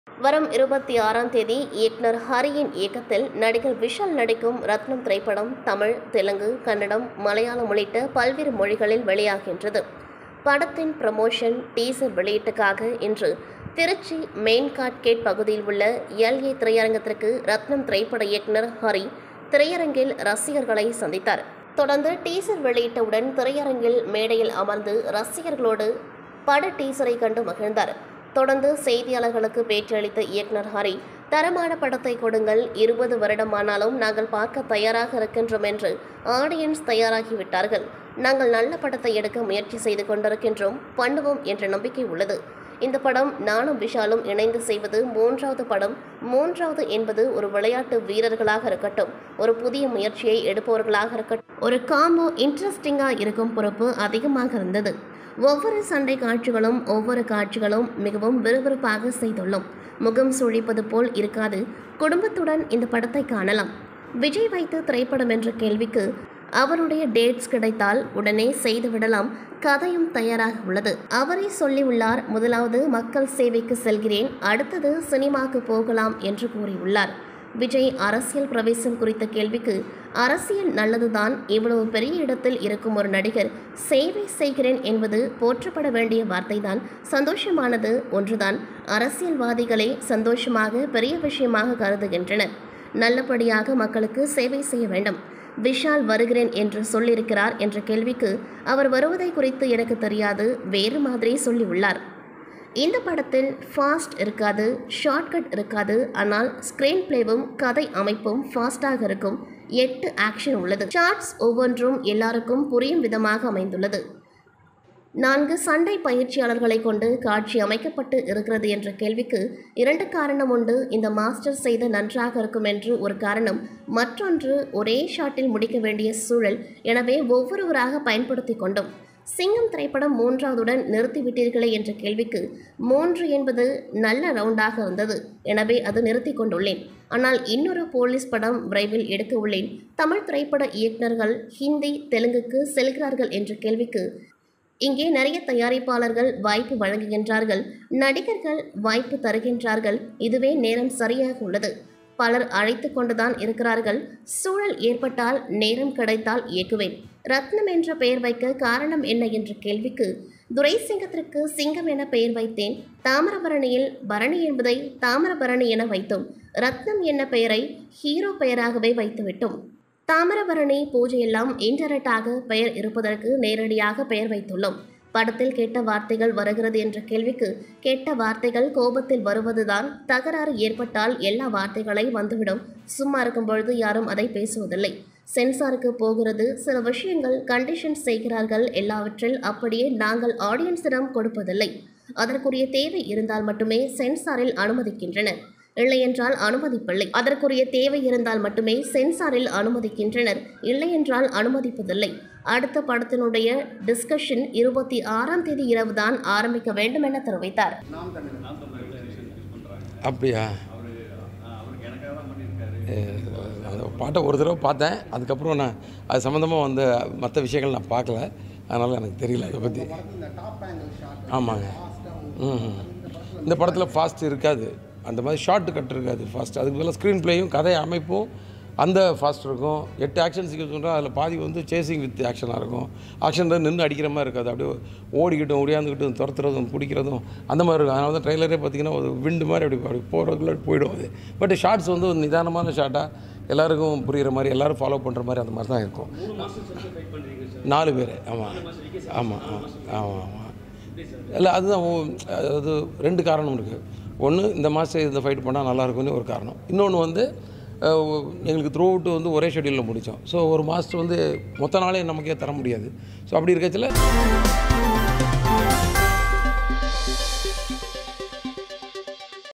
வரும் இருபத்தி ஆறாம் தேதி இயக்குனர் ஹரியின் இயக்கத்தில் நடிகர் விஷால் நடிக்கும் ரத்னம் திரைப்படம் தமிழ் தெலுங்கு கன்னடம் மலையாளம் உள்ளிட்ட பல்வேறு மொழிகளில் வெளியாகின்றது படத்தின் ப்ரமோஷன் டீசர் வெளியீட்டுக்காக இன்று திருச்சி மெயின்காட் கேட் பகுதியில் உள்ள எல்ஏ திரையரங்கத்திற்கு ரத்னம் திரைப்பட இயக்குனர் ஹரி திரையரங்கில் ரசிகர்களை சந்தித்தார் தொடர்ந்து டீசர் வெளியிட்டவுடன் திரையரங்கில் மேடையில் அமர்ந்து ரசிகர்களோடு பட டீசரை கண்டு மகிழ்ந்தார் தொடர்ந்து செய்தியாளர்களுக்கு பேட்டியளித்த இயக்குனர் ஹரி தரமான படத்தை கொடுங்கள் இருபது வருடமானாலும் நாங்கள் பார்க்க தயாராக இருக்கின்றோம் என்று ஆடியன்ஸ் தயாராகிவிட்டார்கள் நாங்கள் நல்ல படத்தை எடுக்க முயற்சி செய்து கொண்டிருக்கின்றோம் பண்ணுவோம் என்ற நம்பிக்கை உள்ளது இந்த படம் நானும் விஷாலும் இணைந்து செய்வது மூன்றாவது படம் மூன்றாவது என்பது ஒரு விளையாட்டு வீரர்களாக இருக்கட்டும் ஒரு புதிய முயற்சியை எடுப்பவர்களாக இருக்கட்டும் ஒரு காம்போ இன்ட்ரெஸ்டிங்காக இருக்கும் பொறுப்பு அதிகமாக இருந்தது ஒவ்வொரு சண்டை காட்சிகளும் ஒவ்வொரு காட்சிகளும் மிகவும் விறுவிறுப்பாக செய்துள்ளோம் முகம் சுழிப்பது போல் இருக்காது குடும்பத்துடன் இந்த படத்தை காணலாம் விஜய் வைத்து திரைப்படம் என்ற கேள்விக்கு அவருடைய டேட்ஸ் கிடைத்தால் உடனே செய்துவிடலாம் கதையும் தயாராக உள்ளது அவரே சொல்லியுள்ளார் முதலாவது மக்கள் சேவைக்கு செல்கிறேன் அடுத்தது சினிமாக்கு போகலாம் என்று கூறியுள்ளார் விஜய் அரசியல் பிரவேசம் குறித்த கேள்விக்கு அரசியல் நல்லதுதான் இவ்வளவு பெரிய இடத்தில் இருக்கும் ஒரு நடிகர் சேவை செய்கிறேன் என்பது போற்றப்பட வேண்டிய வார்த்தைதான் சந்தோஷமானது ஒன்றுதான் அரசியல்வாதிகளே சந்தோஷமாக பெரிய விஷயமாக கருதுகின்றனர் நல்லபடியாக மக்களுக்கு சேவை செய்ய வேண்டும் விஷால் வருகிறேன் என்று சொல்லியிருக்கிறார் என்ற கேள்விக்கு அவர் வருவதை குறித்து எனக்கு தெரியாது வேறு மாதிரி சொல்லியுள்ளார் இந்த படத்தில் ஃபாஸ்ட் இருக்காது ஷார்ட்கட் இருக்காது ஆனால் ஸ்க்ரீன் பிளேவும் கதை அமைப்பும் ஃபாஸ்டாக இருக்கும் எட்டு ஆக்ஷன் உள்ளது ஷார்ட்ஸ் ஒவ்வொன்றும் எல்லாருக்கும் புரியும் விதமாக அமைந்துள்ளது நான்கு சண்டை பயிற்சியாளர்களை கொண்டு காட்சி அமைக்கப்பட்டு இருக்கிறது என்ற கேள்விக்கு இரண்டு காரணம் உண்டு இந்த மாஸ்டர் செய்த நன்றாக இருக்கும் என்று ஒரு காரணம் மற்றொன்று ஒரே ஷாட்டில் முடிக்க வேண்டிய சூழல் எனவே ஒவ்வொருவராக பயன்படுத்தி கொண்டோம் சிங்கம் திரைப்படம் மூன்றாவதுடன் நிறுத்திவிட்டீர்களே என்ற கேள்விக்கு மூன்று என்பது நல்ல ரவுண்டாக இருந்தது எனவே அது நிறுத்தி கொண்டுள்ளேன் ஆனால் இன்னொரு போலீஸ் படம் விரைவில் எடுக்க உள்ளேன் தமிழ் திரைப்பட இயக்குநர்கள் ஹிந்தி தெலுங்குக்கு செல்கிறார்கள் என்ற கேள்விக்கு இங்கே நிறைய தயாரிப்பாளர்கள் வாய்ப்பு வழங்குகின்றார்கள் நடிகர்கள் வாய்ப்பு தருகின்றார்கள் இதுவே நேரம் சரியாக உள்ளது பலர் அழைத்து கொண்டுதான் இருக்கிறார்கள் சூழல் ஏற்பட்டால் நேரம் கிடைத்தால் இயக்குவேன் ரத்னம் என்ற பெயர் வைக்க காரணம் என்ன என்ற கேள்விக்கு துரைசிங்கத்திற்கு சிங்கம் என பெயர் வைத்தேன் தாமிரபரணியில் பரணி என்பதை தாமிரபரணி என வைத்தோம் ரத்னம் என்ன பெயரை ஹீரோ பெயராகவே வைத்துவிட்டோம் தாமிரபரணி பூஜையெல்லாம் இன்டெரக்டாக பெயர் இருப்பதற்கு நேரடியாக பெயர் வைத்துள்ளோம் படத்தில் கெட்ட வார்த்தைகள் வருகிறது என்ற கேள்விக்கு கெட்ட வார்த்தைகள் கோபத்தில் வருவதுதான் தகராறு ஏற்பட்டால் எல்லா வார்த்தைகளை வந்துவிடும் சும்மா இருக்கும் பொழுது யாரும் அதை பேசுவதில்லை சென்சாருக்கு போகிறது சில விஷயங்கள் கண்டிஷன் செய்கிறார்கள் எல்லாவற்றில் அப்படியே நாங்கள் ஆடியன்ஸிடம் கொடுப்பதில்லை அதற்குரிய தேவை இருந்தால் மட்டுமே சென்சாரில் அனுமதிக்கின்றனர் இல்லையென்றால் அனுமதிப்பில்லை அதற்குரிய தேவை இருந்தால் மட்டுமே சென்சாரில் அனுமதிக்கின்றனர் இல்லையென்றால் அனுமதிப்பதில்லை அடுத்த படத்தினுடைய டிஸ்கஷன் இருபத்தி ஆறாம் தேதி இரவு தான் ஆரம்பிக்க வேண்டும் என தெரிவித்தார் அப்படியா ஏ, அந்த பாட்டை ஒரு தடவை பார்த்தேன் அதுக்கப்புறம் நான் அது சம்மந்தமாக வந்து மற்ற விஷயங்கள் நான் பார்க்கல அதனால் எனக்கு தெரியல அதை பற்றி ஆமாங்க ம் ம். இந்த படத்தில் ஃபாஸ்ட் இருக்காது அந்த மாதிரி ஷார்ட் கட் இருக்காது ஃபாஸ்ட் அதுக்கு பதிலாக ஸ்க்ரீன் பிளேயும் கதை அமைப்பும் அந்த ஃபாஸ்ட் இருக்கும் எட்டு ஆக்ஷன் சீக்வன்ஸ் சொல்கிறோம் அதில் பாதி வந்து சேசிங் வித் ஆக்ஷனாக இருக்கும் ஆக்ஷன் நின்று அடிக்கிற மாதிரி இருக்காது அப்படியே ஓடிக்கிட்டும் ஒடியாந்துக்கிட்டும் துரத்துறதும் பிடிக்கிறதும் அந்த மாதிரி இருக்கும் அதனால தான் ட்ரெய்லரே பார்த்தீங்கன்னா ஒரு விண்டு மாதிரி அப்படி அப்படி போகிறதுக்குள்ள போயிடும் அது பட் ஷார்ட்ஸ் வந்து ஒரு நிதானமான ஷார்ட்டாக எல்லாருக்கும் புரிகிற மாதிரி எல்லாரும் ஃபாலோ பண்ணுற மாதிரி அந்த மாதிரி தான் இருக்கும் நாலு பேர் ஆமாம் ஆமாம் ஆமாம் ஆமாம் ஆமாம் இல்லை அதுதான் ஓ- அதாவது ரெண்டு காரணம் இருக்குது ஒன்று இந்த மாதம் இந்த ஃபைட் பண்ணால் நல்லா இருக்கும்னு ஒரு காரணம் இன்னொன்று வந்து அஹ், ஒ- எங்களுக்கு த்ரூ அவுட் வந்து ஒரே ஷெடியூலில் முடித்தோம் ஸோ ஒரு மாதம் வந்து மொத்த நாளே நமக்கே தர முடியாது ஸோ அப்படி இருக்கச்சில்